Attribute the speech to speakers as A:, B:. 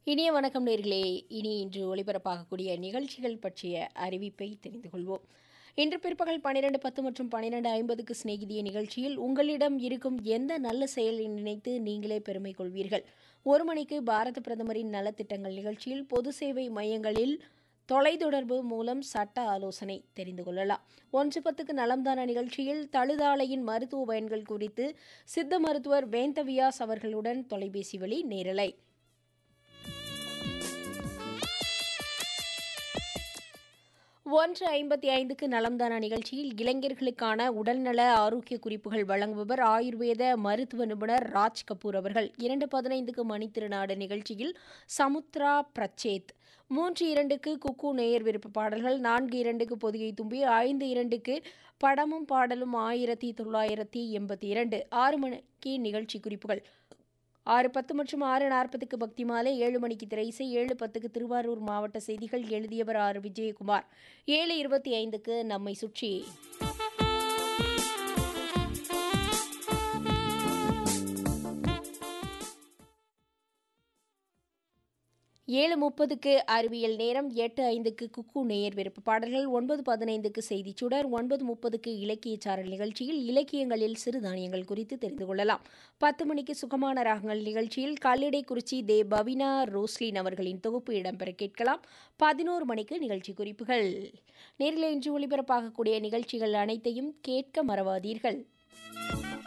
A: இனிய வணக்கம் நேர்களே இனி இன்று ஒளிபரப்பாகக்கூடிய நிகழ்ச்சிகள் பற்றிய அறிவிப்பை தெரிந்து கொள்வோம் இன்று பிற்பகல் பன்னிரெண்டு பத்து மற்றும் பன்னிரெண்டு ஐம்பதுக்கு சிநேகிதிய நிகழ்ச்சியில் உங்களிடம் இருக்கும் எந்த நல்ல செயலை நினைத்து நீங்களே பெருமை கொள்வீர்கள் ஒரு மணிக்கு பாரத பிரதமரின் நலத்திட்டங்கள் நிகழ்ச்சியில் பொது சேவை மையங்களில் தொலைத்தொடர்பு மூலம் சட்ட ஆலோசனை தெரிந்து கொள்ளலாம் ஒன்று பத்துக்கு நலம்தான நிகழ்ச்சியில் தழுதாலையின் மருத்துவ பயன்கள் குறித்து சித்த மருத்துவர் வேந்தவியாஸ் அவர்களுடன் தொலைபேசி வழி நேரலை ஒன்று ஐம்பத்தி ஐந்துக்கு நலம்தானா நிகழ்ச்சியில் இளைஞர்களுக்கான உடல்நல ஆரோக்கிய குறிப்புகள் வழங்குபவர் ஆயுர்வேத மருத்துவ நிபுணர் ராஜ் கபூர் அவர்கள் இரண்டு பதினைந்துக்கு மணித்திருநாடு நிகழ்ச்சியில் சமுத்ரா பிரச்சேத் மூன்று இரண்டுக்கு குக்கு நேயர் விருப்ப பாடல்கள் நான்கு இரண்டுக்கு பொதிகை தும்பி ஐந்து இரண்டுக்கு படமும் பாடலும் ஆயிரத்தி தொள்ளாயிரத்தி எண்பத்தி இரண்டு ஆறு மணிக்கு நிகழ்ச்சி குறிப்புகள் ஆறு பத்து மற்றும் ஆறு நாற்பதுக்கு பக்தி மாலை ஏழு மணிக்கு திரைசை ஏழு பத்துக்கு திருவாரூர் மாவட்ட செய்திகள் எழுதியவர் ஆறு விஜயகுமார் ஏழு இருபத்தி ஐந்துக்கு நம்மை சுற்றி ஏழு முப்பதுக்கு அறிவியல் நேரம் எட்டு ஐந்துக்கு குக்கு நேயர் விருப்ப பாடல்கள் ஒன்பது பதினைந்துக்கு செய்திச் சுடர் ஒன்பது முப்பதுக்கு இலக்கிய சாரல் நிகழ்ச்சியில் இலக்கியங்களில் சிறுதானியங்கள் குறித்து தெரிந்து கொள்ளலாம் பத்து மணிக்கு சுகமான ராகங்கள் நிகழ்ச்சியில் கல்லிடைக்குறிச்சி தே பவினா ரோஸ்லின் அவர்களின் தொகுப்பு இடம்பெற கேட்கலாம் பதினோரு மணிக்கு நிகழ்ச்சி குறிப்புகள் நேரில் இன்று ஒளிபரப்பாகக்கூடிய நிகழ்ச்சிகள் அனைத்தையும் கேட்க மறவாதீர்கள்